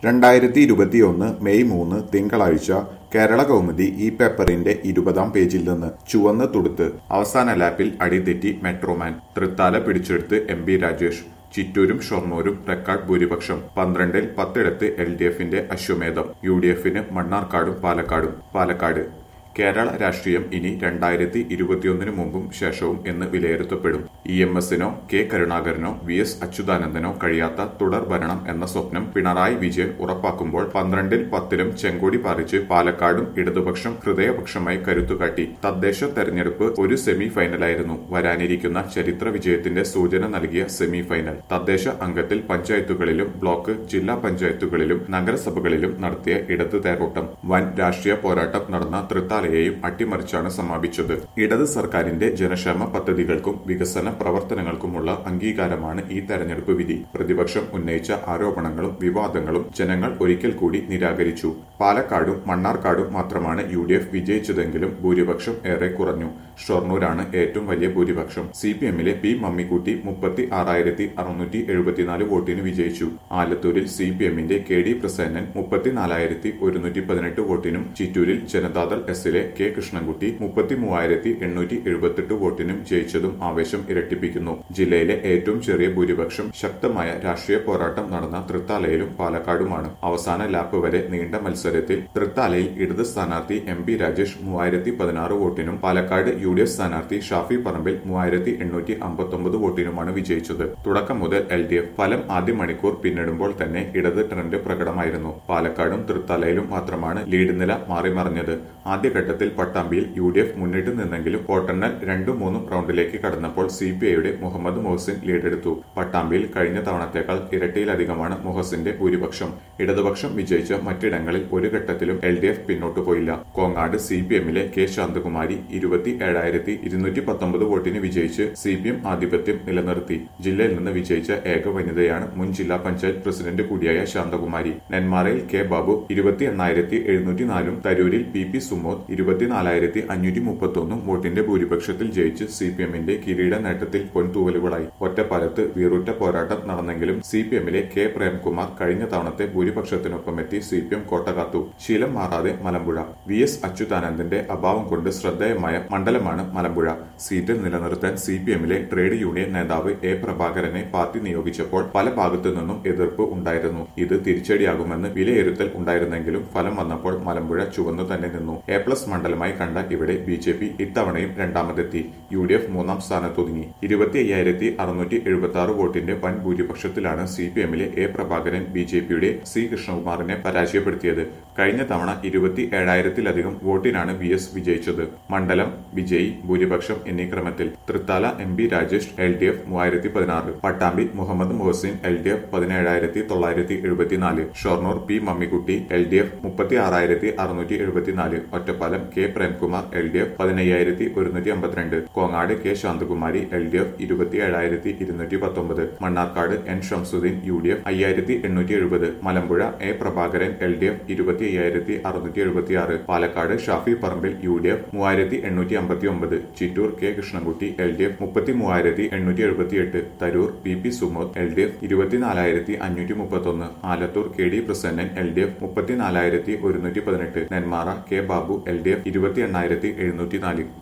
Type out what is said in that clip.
രണ്ടായിരത്തി ഇരുപത്തിയൊന്ന് മെയ് മൂന്ന് തിങ്കളാഴ്ച കേരള കൗമുദി ഈ പേപ്പറിന്റെ ഇരുപതാം പേജിൽ നിന്ന് ചുവന്ന് തുടുത്ത് അവസാന ലാപ്പിൽ അടിതെറ്റി മെട്രോമാൻ തൃത്താല പിടിച്ചെടുത്ത് എം ബി രാജേഷ് ചിറ്റൂരും ഷൊർണൂരും റെക്കോർഡ് ഭൂരിപക്ഷം പന്ത്രണ്ടിൽ പത്തിടത്ത് എൽ ഡി എഫിന്റെ അശ്വമേധം യു ഡി എഫിന് മണ്ണാർക്കാടും പാലക്കാടും പാലക്കാട് കേരള രാഷ്ട്രീയം ഇനി രണ്ടായിരത്തി ഇരുപത്തിയൊന്നിനു മുമ്പും ശേഷവും എന്ന് വിലയിരുത്തപ്പെടും ഇ എം എസിനോ കെ കരുണാകരനോ വി എസ് അച്യുതാനന്ദനോ കഴിയാത്ത തുടർ ഭരണം എന്ന സ്വപ്നം പിണറായി വിജയൻ ഉറപ്പാക്കുമ്പോൾ പന്ത്രണ്ടിൽ പത്തിലും ചെങ്കോടി പാറിച്ച് പാലക്കാടും ഇടതുപക്ഷം ഹൃദയപക്ഷമായി കരുത്തുകാട്ടി തദ്ദേശ തെരഞ്ഞെടുപ്പ് ഒരു സെമി ഫൈനലായിരുന്നു വരാനിരിക്കുന്ന ചരിത്ര വിജയത്തിന്റെ സൂചന നൽകിയ സെമി ഫൈനൽ തദ്ദേശ അംഗത്തിൽ പഞ്ചായത്തുകളിലും ബ്ലോക്ക് ജില്ലാ പഞ്ചായത്തുകളിലും നഗരസഭകളിലും നടത്തിയ ഇടത് തേരോട്ടം വൻ രാഷ്ട്രീയ പോരാട്ടം നടന്ന തൃത്താലയെയും അട്ടിമറിച്ചാണ് സമാപിച്ചത് ഇടത് സർക്കാരിന്റെ ജനക്ഷേമ പദ്ധതികൾക്കും വികസന പ്രവർത്തനങ്ങൾക്കുമുള്ള അംഗീകാരമാണ് ഈ തെരഞ്ഞെടുപ്പ് വിധി പ്രതിപക്ഷം ഉന്നയിച്ച ആരോപണങ്ങളും വിവാദങ്ങളും ജനങ്ങൾ ഒരിക്കൽ കൂടി നിരാകരിച്ചു പാലക്കാടും മണ്ണാർക്കാടും മാത്രമാണ് യു ഡി എഫ് വിജയിച്ചതെങ്കിലും ഭൂരിപക്ഷം ഏറെ കുറഞ്ഞു ഷൊർണൂരാണ് ഏറ്റവും വലിയ ഭൂരിപക്ഷം സി പി എമ്മിലെ പി മമ്മിക്കുട്ടി മുപ്പത്തി ആറായിരത്തി അറുന്നൂറ്റി എഴുപത്തിനാല് വോട്ടിന് വിജയിച്ചു ആലത്തൂരിൽ സി പി എമ്മിന്റെ കെ ഡി പ്രസന്നൻ മുപ്പത്തിനാലായിരത്തി ഒരുന്നൂറ്റി പതിനെട്ട് വോട്ടിനും ചിറ്റൂരിൽ ജനതാദൾ എസിലെ കെ കൃഷ്ണൻകുട്ടി മുപ്പത്തി മൂവായിരത്തി എണ്ണൂറ്റി എഴുപത്തെട്ട് വോട്ടിനും ജയിച്ചതും ആവേശം ഇരട്ടിപ്പിക്കുന്നു ജില്ലയിലെ ഏറ്റവും ചെറിയ ഭൂരിപക്ഷം ശക്തമായ രാഷ്ട്രീയ പോരാട്ടം നടന്ന തൃത്താലയിലും പാലക്കാടുമാണ് അവസാന ലാപ്പ് വരെ നീണ്ട മത്സരത്തിൽ തൃത്താലയിൽ ഇടത് സ്ഥാനാർത്ഥി എം പി രാജേഷ് മൂവായിരത്തി പതിനാറ് വോട്ടിനും പാലക്കാട് യു ഡി എഫ് സ്ഥാനാർത്ഥി ഷാഫി പറമ്പിൽ മൂവായിരത്തി എണ്ണൂറ്റി അമ്പത്തൊമ്പത് വോട്ടിനുമാണ് വിജയിച്ചത് തുടക്കം മുതൽ എൽ ഡി എഫ് ഫലം ആദ്യ മണിക്കൂർ പിന്നിടുമ്പോൾ തന്നെ ഇടത് ട്രെൻഡ് പ്രകടമായിരുന്നു പാലക്കാടും തൃത്താലയിലും മാത്രമാണ് ലീഡ് നില മാറിമറിഞ്ഞത് ആദ്യഘട്ടത്തിൽ പട്ടാമ്പിയിൽ യു ഡി എഫ് മുന്നിട്ട് നിന്നെങ്കിലും വോട്ടെണ്ണൽ രണ്ടും മൂന്നും റൗണ്ടിലേക്ക് കടന്നപ്പോൾ സി പി ഐയുടെ മുഹമ്മദ് മൊഹസിൻ ലീഡെടുത്തു പട്ടാമ്പിയിൽ കഴിഞ്ഞ തവണത്തേക്കാൾ ഇരട്ടിയിലധികമാണ് മൊഹസിന്റെ ഭൂരിപക്ഷം ഇടതുപക്ഷം വിജയിച്ച മറ്റിടങ്ങളിൽ ഒരു ഘട്ടത്തിലും എൽ ഡി എഫ് പിന്നോട്ടു പോയില്ല കോങ്ങാട് സി പി എമ്മിലെ കെ ശാന്തകുമാരി ഇരുപത്തി ഏഴായിരത്തി ഇരുന്നൂറ്റി പത്തൊമ്പത് വോട്ടിന് വിജയിച്ച് സി പി എം ആധിപത്യം നിലനിർത്തി ജില്ലയിൽ നിന്ന് വിജയിച്ച ഏക വനിതയാണ് മുൻ ജില്ലാ പഞ്ചായത്ത് പ്രസിഡന്റ് കൂടിയായ ശാന്തകുമാരി നെന്മാറയിൽ കെ ബാബു ഇരുപത്തി എണ്ണായിരത്തി എഴുന്നൂറ്റി നാലും തരൂരിൽ പി പി സുമോദ് ഇരുപത്തിനാലായിരത്തി അഞ്ഞൂറ്റി മുപ്പത്തൊന്നും വോട്ടിന്റെ ഭൂരിപക്ഷത്തിൽ ജയിച്ച് സി പി എമ്മിന്റെ കിരീട നേട്ടത്തിൽ പൊൻതൂവലുകളായി ഒറ്റപ്പാലത്ത് വീറുറ്റ പോരാട്ടം നടന്നെങ്കിലും സി പി എമ്മിലെ കെ പ്രേംകുമാർ കഴിഞ്ഞ തവണത്തെ ഭൂരിപക്ഷത്തിനൊപ്പമെത്തി സി പി എം കോട്ടകാത്തു ശീലം മാറാതെ മലമ്പുഴ വി എസ് അച്യുതാനന്ദന്റെ അഭാവം കൊണ്ട് ശ്രദ്ധേയമായ മണ്ഡലമാണ് മലമ്പുഴ സീറ്റിൽ നിലനിർത്താൻ സി പി എമ്മിലെ ട്രേഡ് യൂണിയൻ നേതാവ് എ പ്രഭാകരനെ പാർട്ടി നിയോഗിച്ചപ്പോൾ പല ഭാഗത്തു നിന്നും എതിർപ്പ് ഉണ്ടായിരുന്നു ഇത് തിരിച്ചടിയാകുമെന്ന് വിലയിരുത്തൽ ഉണ്ടായിരുന്നെങ്കിലും ഫലം വന്നപ്പോൾ മലമ്പുഴ ചുവന്നു തന്നെ നിന്നു എ പ്ലസ് മണ്ഡലമായി കണ്ട ഇവിടെ ബി ജെ പി ഇത്തവണയും രണ്ടാമതെത്തി യു ഡി എഫ് മൂന്നാം സ്ഥാനത്തൊതുങ്ങി ഇരുപത്തി അയ്യായിരത്തി അറുന്നൂറ്റി എഴുപത്തി ആറ് വോട്ടിന്റെ വൻ ഭൂരിപക്ഷത്തിലാണ് സി പി എമ്മിലെ എ പ്രഭാകരൻ ബി ജെ പിയുടെ സി കൃഷ്ണകുമാറിനെ പരാജയപ്പെടുത്തിയത് കഴിഞ്ഞ തവണ ഇരുപത്തി ഏഴായിരത്തിലധികം വോട്ടിനാണ് വി എസ് വിജയിച്ചത് മണ്ഡലം വിജയി ഭൂരിപക്ഷം എന്നീ ക്രമത്തിൽ Thrithala M B Rajesh L D F മൂവായിരത്തി പതിനാറ് Pattambi Muhammed Mohsin L D F പതിനേഴായിരത്തി തൊള്ളായിരത്തി എഴുപത്തിനാല് Shoranur P Mammikutty L D F മുപ്പത്തി ആറായിരത്തി അറുന്നൂറ്റി എഴുപത്തിനാല് Ottapalam K Premkumar L D F പതിനയ്യായിരത്തി ഒരുന്നൂറ്റി അമ്പത്തിരണ്ട് Kongad K Santhakumari L D F ഇരുപത്തി ഏഴായിരത്തി ഇരുന്നൂറ്റി പത്തൊമ്പത് Mannarkkad N Shamsudheen U D F അയ്യായിരത്തി എണ്ണൂറ്റി എഴുപത് Malampuzha A Prabhakaran L D F ഇരുപത്തി അയ്യായിരത്തി അറുന്നൂറ്റി എഴുപത്തി ആറ് Palakkad Shafi Parambil U D F മൂവായിരത്തി എണ്ണൂറ്റി അമ്പത്തി ഒമ്പത് Chittur K Krishnankutty L D F മുപ്പത്തി മൂവായിരത്തി എണ്ണൂറ്റി എഴുപത്തി എട്ട് Tarur P P Sumod L D F ഇരുപത്തിനാലായിരത്തി അഞ്ഞൂറ്റി മുപ്പത്തൊന്ന് Alathur K D Prasannan L D F മുപ്പത്തിനാലായിരത്തി ഒരുന്നൂറ്റി പതിനെട്ട് Nenmara K Babu L D F ഇരുപത്തി എണ്ണായിരത്തി എഴുന്നൂറ്റി നാല്